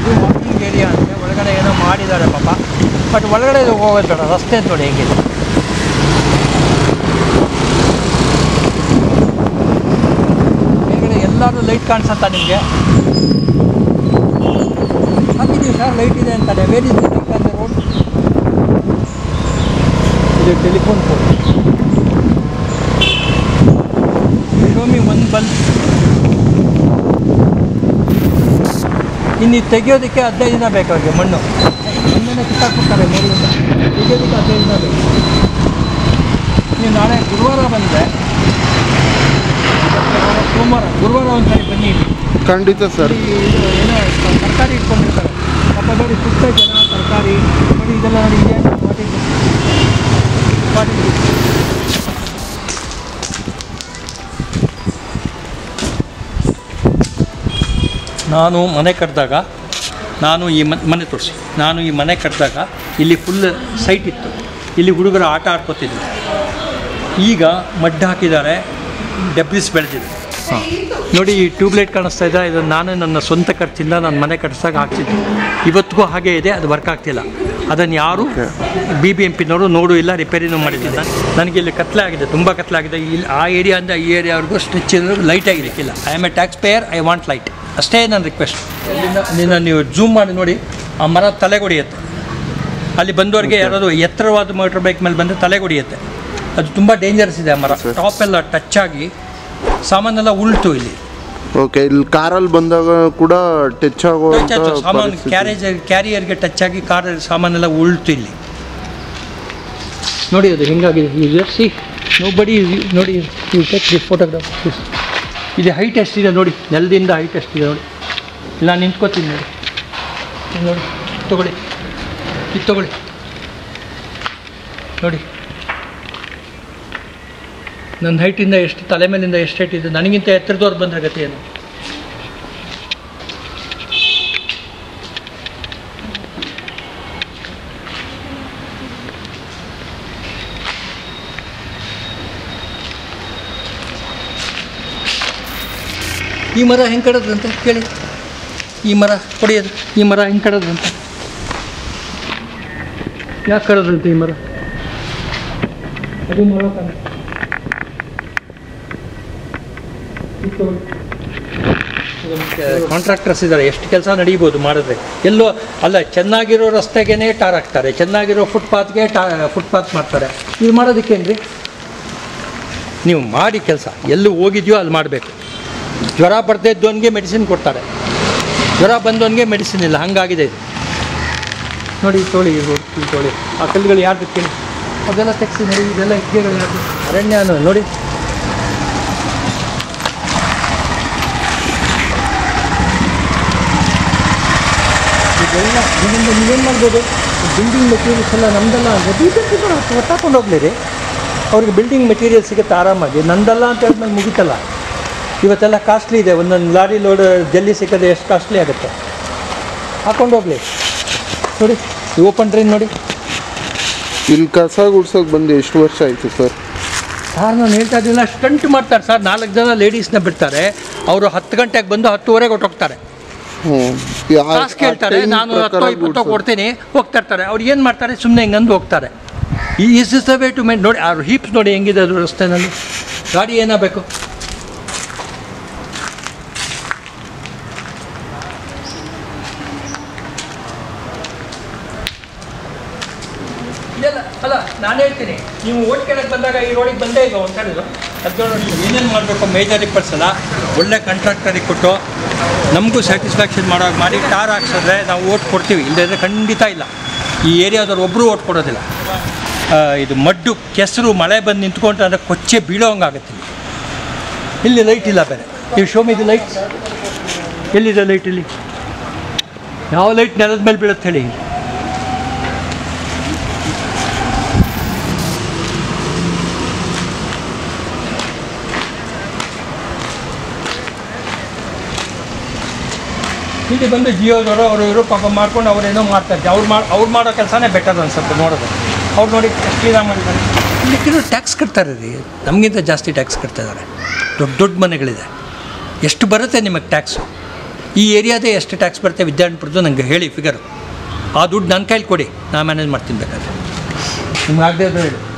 ಇದು walking area ಅಂತೆ ಒಳಗಡೆ ಏನೋ ಮಾಡಿದ್ದಾರೆ ಪಾಪ ಬಟ್ ಒಳಗಡೆ ಹೋಗೋದು ಬೇಡ ರಸ್ತೆ ನೋಡಿ ಹೆಂಗಿದೆ ಮೇಲ್ಗಡೆ ಎಲ್ಲರೂ ಲೈಟ್ ಕಾಣಿಸುತ್ತಾ ನಿಮಗೆ ಹಾಕಿದ್ದೀವಿ ಸರ್ ಲೈಟ್ ಇದೆ ಅಂತಾರೆ where is light on the road ಇದು ಟೆಲಿಫೋನ್ ಫೋನ್ ಶೋಮಿ ಒಂದು ಬಲ್ಬ್ ಇನ್ನು ಇದು ತೆಗಿಯೋದಕ್ಕೆ ಹದಿನೈದು ದಿನ ಬೇಕು ಅವ್ರಿಗೆ ಮಣ್ಣು ಮಣ್ಣನ್ನು ಕಿತ್ತಾಕ್ಬಿಡ್ತಾರೆ ಮೇಲಿಂದ ತೆಗಿಯೋದಕ್ಕೆ ಹದಿನೈದು ದಿನ ಬೇಕು ನೀವು ನಾಳೆ ಗುರುವಾರ ಬಂದರೆ ಸೋಮವಾರ ಗುರುವಾರ ಒಂದು ಸಾರಿ ಬನ್ನಿ ಇಲ್ಲಿ ಖಂಡಿತ ಸರ್ ಇಲ್ಲಿ ಇದು ಏನೋ ತರಕಾರಿ ಇಟ್ಕೊಂಡಿರ್ತಾರೆ ಪಾಪ ನೋಡಿ ಸುತ್ತ ಜನ ತರಕಾರಿ ನೋಡಿ ಇದೆಲ್ಲ ನೋಡಿ ಇದೆ ಮಾಡಿದ್ದು ಮಾಡಿದ್ದು ನಾನು ಮನೆ ಕಟ್ಟಿದಾಗ ನಾನು ಈ ಮನೆ ಮನೆ ತೋರಿಸಿ ನಾನು ಈ ಮನೆ ಕಟ್ಟಿದಾಗ ಇಲ್ಲಿ ಫುಲ್ ಸೈಟ್ ಇತ್ತು ಇಲ್ಲಿ ಹುಡುಗರು ಆಟ ಆಡ್ಕೋತಿದ್ರು ಈಗ ಮಡ್ಡು ಹಾಕಿದ್ದಾರೆ ಡೆಬ್ರಿಸ್ ಬೆಳೆದಿದೆ ನೋಡಿ ಈ ಟ್ಯೂಬ್ಲೈಟ್ ಕಾಣಿಸ್ತಾ ಇದೆ ಇದು ನಾನೇ ನನ್ನ ಸ್ವಂತ ಖರ್ಚಿಂದ ನನ್ನ ಮನೆ ಕಟ್ಟಿಸಾಗ ಹಾಕ್ಸಿದ್ದೆ ಇವತ್ತಿಗೂ ಹಾಗೆ ಇದೆ ಅದು ವರ್ಕ್ ಆಗ್ತಿಲ್ಲ ಅದನ್ನು ಯಾರು ಬಿ ಬಿ ಎಂ ಪಿನವರು ನೋಡು ಇಲ್ಲ ರಿಪೇರಿನೂ ಮಾಡಿದ್ದಿಲ್ಲ ನನಗೆ ಇಲ್ಲಿ ಕತ್ಲೆ ಆಗಿದೆ ತುಂಬ ಕತ್ಲೆ ಆಗಿದೆ ಇಲ್ಲಿ ಆ ಏರಿಯಾಯಿಂದ ಈ ಏರಿಯಾವರೆಗೂ ಸ್ಟ್ರೆಚ್ ಲೈಟ್ ಆಗಿರಕ್ಕಿಲ್ಲ I am a taxpayer I want light ಅಷ್ಟೇ ನನ್ನ ರಿಕ್ವೆಸ್ಟ್ ನಿನ್ನ ನೀವು ಜೂಮ್ ಮಾಡಿ ನೋಡಿ ಆ ಮರ ತಲೆಗೊಡಿಯುತ್ತೆ ಅಲ್ಲಿ ಬಂದವರಿಗೆ ಯಾರಾದರೂ ಎತ್ತರವಾದ ಮೋಟರ್ ಬೈಕ್ ಮೇಲೆ ಬಂದರೆ ತಲೆಗೊಡಿಯುತ್ತೆ ಅದು ತುಂಬ ಡೇಂಜರಸ್ ಇದೆ ಆ ಮರ Sir. ಟಾಪ್ ಎಲ್ಲ ಟಚ್ ಆಗಿ ಸಾಮಾನೆಲ್ಲ ಉಳ್ತು ಇಲ್ಲಿ ಓಕೆ ಇಲ್ಲಿ ಕಾರಲ್ಲಿ ಬಂದಾಗ ಕೂಡ ಟಚ್ ಆಗುವಂತ ಟಚ್ ಆಯ್ತು ಸಾಮಾನು ಪರಿಸ್ಥಿತಿ. ಕ್ಯಾರೇಜ್ ಕ್ಯಾರಿಯರ್ಗೆ ಟಚ್ ಆಗಿ ಕಾರ್ ಸಾಮಾನೆಲ್ಲ ಉಳ್ತು ಇಲ್ಲಿ ನೋಡಿ ಅದು ಹೆಂಗಾಗಿದೆ ಈಗ ಸಿ ನೋ ಬಡಿ ನೋಡಿ ಯು ಟೇಕ್ ದಿಸ್ ಫೋಟೋಗ್ರಾಫ್ ಇದು ಹೈಟ್ ಎಷ್ಟಿದೆ ನೋಡಿ ನೆಲದಿಂದ ಹೈಟ್ ಎಷ್ಟಿದೆ ನೋಡಿ ಇಲ್ಲ ನಾನು ನಿಂತ್ಕೋತೀನಿ ನೋಡಿ ಇದು ನೋಡಿ ತಗೊಳ್ಳಿ ಇದು ತಗೊಳ್ಳಿ ನೋಡಿ ನನ್ನ ಹೈಟಿಂದ ಎಷ್ಟು ತಲೆ ಮೇಲಿಂದ ಎಷ್ಟು ಹೈಟ್ ಇದೆ ನನಗಿಂತ ಎತ್ತರದವ್ರು ಬಂದರೆ ಗತಿ ಏನು ಈ ಮರ ಹೆಂಗೆ ಕಡದ್ರಂತೆ ಕೇಳಿ ಈ ಮರ ಕೊಡಿಯೋದು ಈ ಮರ ಹೆಂಗೆ ಕಡದ್ರಂತೆ ಯಾಕೆ ಕಡದ್ರಂತೆ ಈ ಮರ ಅದು ಮರ ತಾನೆ. ಕಾಂಟ್ರಾಕ್ಟರ್ಸ್ ಇದ್ದಾರೆ ಎಷ್ಟು ಕೆಲಸ ನಡೀಬೋದು ಮಾಡಿದ್ರೆ ಎಲ್ಲೋ ಅಲ್ಲ ಚೆನ್ನಾಗಿರೋ ರಸ್ತೆಗೇನೆ ಟಾರ್ ಹಾಕ್ತಾರೆ ಚೆನ್ನಾಗಿರೋ ಫುಟ್ಪಾತ್ಗೆ ಟಾ ಫುಟ್ಪಾತ್ ಮಾಡ್ತಾರೆ ಇದು ಮಾಡೋದಕ್ಕೇನ್ರಿ ನೀವು ಮಾಡಿ ಕೆಲಸ ಎಲ್ಲಿ ಹೋಗಿದ್ಯೋ ಅಲ್ಲಿ ಮಾಡಬೇಕು ಜ್ವರ ಬರ್ತಾ ಇದ್ದವನಿಗೆ ಮೆಡಿಸಿನ್ ಕೊಡ್ತಾರೆ ಜ್ವರ ಬಂದವನಿಗೆ ಮೆಡಿಸಿನ್ ಇಲ್ಲ ಹಂಗಾಗಿದೆ ಇದು ನೋಡಿ ಇದು ತೊಳಿ ಇದು ಇದು ತೊಳಿ ಆ ಕಲ್ಲುಗಳು ಯಾರ್ದು ಕೇಳಿ ಅದೆಲ್ಲ ತೆಗ್ಸಿ ನೋಡಿ ಇದೆಲ್ಲ ಇಟ್ಟಿಗೆಗಳು ಯಾರ್ದು ಅರಣ್ಯ ಅನ್ನೋ ನೋಡಿ ಇದೆಲ್ಲ ಇದರಿಂದ ನೀವೇನು ಮಾಡ್ಬೋದು ಬಿಲ್ಡಿಂಗ್ ಮೆಟೀರಿಯಲ್ಸ್ ಎಲ್ಲ ನಮ್ದೆಲ್ಲ ಒತ್ತಾಕೊಂಡು ಹೋಗ್ಲಿ ರೀ ಅವ್ರಿಗೆ ಬಿಲ್ಡಿಂಗ್ ಮೆಟೀರಿಯಲ್ ಸಿಗುತ್ತೆ ಆರಾಮಾಗಿ ನಂದಲ್ಲ ಅಂತ ಹೇಳಿದ್ಮೇಲೆ ಮುಗಿತಲ್ಲ ಇವತ್ತೆಲ್ಲ ಕಾಸ್ಟ್ಲಿ ಇದೆ ಒಂದೊಂದು ಲಾರಿ ಲೋಡ್ ಜಲ್ಲಿ ಸಿಕ್ಕದೆ ಎಷ್ಟು ಕಾಸ್ಟ್ಲಿ ಆಗುತ್ತೆ ಹಾಕೊಂಡು ಹೋಗ್ಲಿ ನೋಡಿ ಈ ಓಪನ್ ಟ್ರೈನ್ ನೋಡಿ ಇಲ್ಲಿ ಕಸ ಗುಡ್ಸೋಕೆ ಬಂದು ಎಷ್ಟು ವರ್ಷ ಆಯಿತು ಸರ್ ಸರ್ ನಾನು ಹೇಳ್ತಾ ಇದ್ದಿಲ್ಲ ಸ್ಟಂಟ್ ಮಾಡ್ತಾರೆ ಸರ್ ನಾಲ್ಕು ಜನ ಲೇಡೀಸ್ನ ಬಿಡ್ತಾರೆ ಅವರು ಹತ್ತು ಗಂಟೆಗೆ ಬಂದು ಹತ್ತುವರೆಗೆ ಹೊಟ್ಟೋಗ್ತಾರೆ ಹ್ಞೂ ಕಾಸು ಕೇಳ್ತಾರೆ ನಾನು ಹತ್ತೋ ಇಪ್ಪತ್ತೋ ಕೊಡ್ತೀನಿ ಹೋಗ್ತಾ ಇರ್ತಾರೆ ಅವ್ರು ಏನು ಮಾಡ್ತಾರೆ ಸುಮ್ಮನೆ ಹಿಂಗಂದು ಹೋಗ್ತಾರೆ ಈ is is the way to main ನೋಡಿ ಅವ್ರ ಹೀಪ್ಸ್ ನೋಡಿ ಹೆಂಗಿದೆ ಅದು ರಸ್ತೆನಲ್ಲಿ ಗಾಡಿ ಏನಾಗಬೇಕು ಇದೆಲ್ಲ ಅಲ್ಲ ನಾನು ಹೇಳ್ತೀನಿ ನೀವು ಓಟ್ ಕೇಳಕ್ಕೆ ಬಂದಾಗ ಈ ರೋಡಿಗೆ ಬಂದೇ ಈಗ ಒಂದು ಕಡೆ ಹದಿನೇಳು ಏನೇನು ಮಾಡಬೇಕು ಮೇಜರ್ ರಿಪೇರ್ಸ್ ಎಲ್ಲ ಒಳ್ಳೆ ಕಾಂಟ್ರಾಕ್ಟರಿಗೆ ಕೊಟ್ಟು ನಮಗೂ ಸ್ಯಾಟಿಸ್ಫ್ಯಾಕ್ಷನ್ ಮಾಡೋ ಮಾಡಿ ಟಾರ್ ಹಾಕ್ಸಿದ್ರೆ ನಾವು ಓಟ್ ಕೊಡ್ತೀವಿ ಇಲ್ಲದ್ರೆ ಖಂಡಿತ ಇಲ್ಲ ಈ ಏರಿಯಾದವ್ರು ಒಬ್ಬರು ಓಟ್ ಕೊಡೋದಿಲ್ಲ ಆ, ಇದು ಮಡ್ಡು ಕೆಸರು ಮಳೆ ಬಂದು ನಿಂತ್ಕೊಂಡ್ರೆ ಅಂದರೆ ಕೊಚ್ಚೆ ಬೀಳೋ ಹಂಗಾಗುತ್ತೆ ಇಲ್ಲಿ. ಇಲ್ಲಿ ಲೈಟ್ ಇಲ್ಲ ಬೇರೆ ನೀವು ಶೋ ಇದು ಲೈಟ್ ಎಲ್ಲಿದೆ ಲೈಟ್ ಇಲ್ಲಿ ಯಾವ ಲೈಟ್ ನೆಲದ ಮೇಲೆ ಬೀಳುತ್ತೆ ಹೇಳಿ ಇಲ್ಲಿ ಬಂದು ಜಿಯೋದವರು ಅವರು ಇವರು ಪಾಪ ಮಾಡ್ಕೊಂಡು ಅವ್ರೇನೋ ಮಾಡ್ತಾರೆ ಅವ್ರು ಮಾಡಿ ಅವ್ರು ಮಾಡೋ ಕೆಲಸನೇ ಬೆಟರ್ ಅನ್ಸುತ್ತೆ ನೋಡೋದು ಅವ್ರು ನೋಡಿ ಎಷ್ಟು ಕ್ಲೀನಾಗಿ ಮಾಡಿದ್ದಾರೆ ಇಲ್ಲಿ ಕೆಲವು ಟ್ಯಾಕ್ಸ್ ಕಟ್ತಾರೆ ರೀ ನಮಗಿಂತ ಜಾಸ್ತಿ ಟ್ಯಾಕ್ಸ್ ಕಟ್ತಾ ಇದ್ದಾರೆ ದೊಡ್ಡ ದೊಡ್ಡ ಮನೆಗಳಿದೆ ಎಷ್ಟು ಬರುತ್ತೆ ನಿಮಗೆ ಟ್ಯಾಕ್ಸು ಈ ಏರಿಯಾದೇ ಎಷ್ಟು ಟ್ಯಾಕ್ಸ್ ಬರುತ್ತೆ ವಿದ್ಯಾರ್ಥಿಪುರದ್ದು ನನಗೆ ಹೇಳಿ ಫಿಗರ್ ಆ ದುಡ್ಡು ನನ್ನ ಕೈಲಿ ಕೊಡಿ ನಾನು ಮ್ಯಾನೇಜ್ ಮಾಡ್ತೀನಿ ಬೇಕಾದ್ರೆ ನಿಮ್ಗೆ ಆಗದೆ ಇದ್ರೆ ಹೇಳಿ